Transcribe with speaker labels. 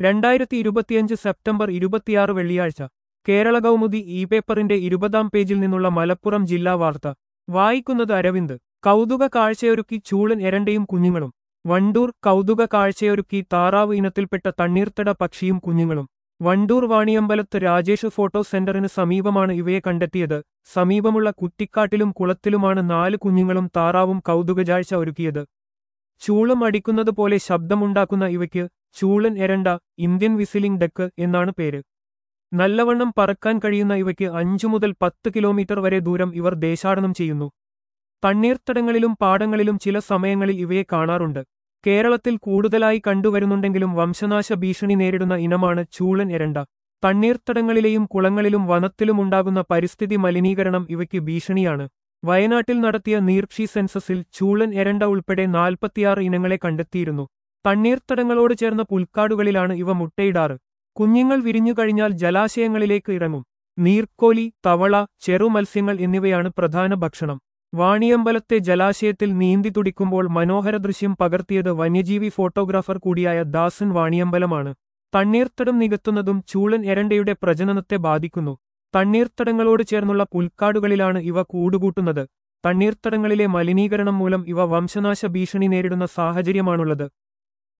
Speaker 1: രണ്ടായിരത്തി ഇരുപത്തിയഞ്ച് സെപ്റ്റംബർ ഇരുപത്തിയാറ് വെള്ളിയാഴ്ച കേരള കൗമുദി ഇ പേപ്പറിന്റെ ഇരുപതാം പേജിൽ നിന്നുള്ള മലപ്പുറം ജില്ലാ വാർത്ത വായിക്കുന്നത് അരവിന്ദ് കൗതുക കാഴ്ചയൊരുക്കി ചൂളൻ എരണ്ടയും കുഞ്ഞുങ്ങളും വണ്ടൂർ കൗതുക കാഴ്ചയൊരുക്കി താറാവ് ഇനത്തിൽപ്പെട്ട തണ്ണീർത്തട പക്ഷിയും കുഞ്ഞുങ്ങളും വണ്ടൂർ വാണിയമ്പലത്ത് രാജേഷ് ഫോട്ടോ സെന്ററിന് സമീപമാണ് ഇവയെ കണ്ടെത്തിയത് സമീപമുള്ള കുറ്റിക്കാട്ടിലും കുളത്തിലുമാണ് നാല് കുഞ്ഞുങ്ങളും താറാവും കൗതുകജാഴ്ച ഒരുക്കിയത് ചൂളം അടിക്കുന്നത് പോലെ ശബ്ദമുണ്ടാക്കുന്ന ഇവയ്ക്ക് ചൂളൻ എരണ്ട ഇന്ത്യൻ വിസിലിംഗ് ഡെക്ക് എന്നാണ് പേര് നല്ലവണ്ണം പറക്കാൻ കഴിയുന്ന ഇവയ്ക്ക് അഞ്ചു മുതൽ പത്ത് കിലോമീറ്റർ വരെ ദൂരം ഇവർ ദേശാടനം ചെയ്യുന്നു തണ്ണീർത്തടങ്ങളിലും പാടങ്ങളിലും ചില സമയങ്ങളിൽ ഇവയെ കാണാറുണ്ട് കേരളത്തിൽ കൂടുതലായി കണ്ടുവരുന്നുണ്ടെങ്കിലും വംശനാശ ഭീഷണി നേരിടുന്ന ഇനമാണ് ചൂളൻ എരണ്ട തണ്ണീർത്തടങ്ങളിലെയും കുളങ്ങളിലും വനത്തിലും ഉണ്ടാകുന്ന പരിസ്ഥിതി മലിനീകരണം ഇവയ്ക്ക് ഭീഷണിയാണ് വയനാട്ടിൽ നടത്തിയ നീർക്ഷി സെൻസസിൽ ചൂളൻ എരണ്ട ഉൾപ്പെടെ നാൽപ്പത്തിയാറ് ഇനങ്ങളെ കണ്ടെത്തിയിരുന്നു തണ്ണീർത്തടങ്ങളോട് ചേർന്ന പുൽക്കാടുകളിലാണ് ഇവ മുട്ടയിടാറ് കുഞ്ഞുങ്ങൾ വിരിഞ്ഞുകഴിഞ്ഞാൽ ജലാശയങ്ങളിലേക്ക് ഇറങ്ങും നീർക്കോലി തവള ചെറുമത്സ്യങ്ങൾ എന്നിവയാണ് പ്രധാന ഭക്ഷണം വാണിയമ്പലത്തെ ജലാശയത്തിൽ നീന്തി തുടിക്കുമ്പോൾ മനോഹര ദൃശ്യം പകർത്തിയത് വന്യജീവി ഫോട്ടോഗ്രാഫർ കൂടിയായ ദാസൻ വാണിയമ്പലമാണ് തണ്ണീർത്തടം നികത്തുന്നതും ചൂളൻ എരണ്ടയുടെ പ്രജനനത്തെ ബാധിക്കുന്നു തണ്ണീർത്തടങ്ങളോട് ചേർന്നുള്ള പുൽക്കാടുകളിലാണ് ഇവ കൂടുകൂട്ടുന്നത് തണ്ണീർത്തടങ്ങളിലെ മലിനീകരണം മൂലം ഇവ വംശനാശ ഭീഷണി നേരിടുന്ന സാഹചര്യമാണുള്ളത്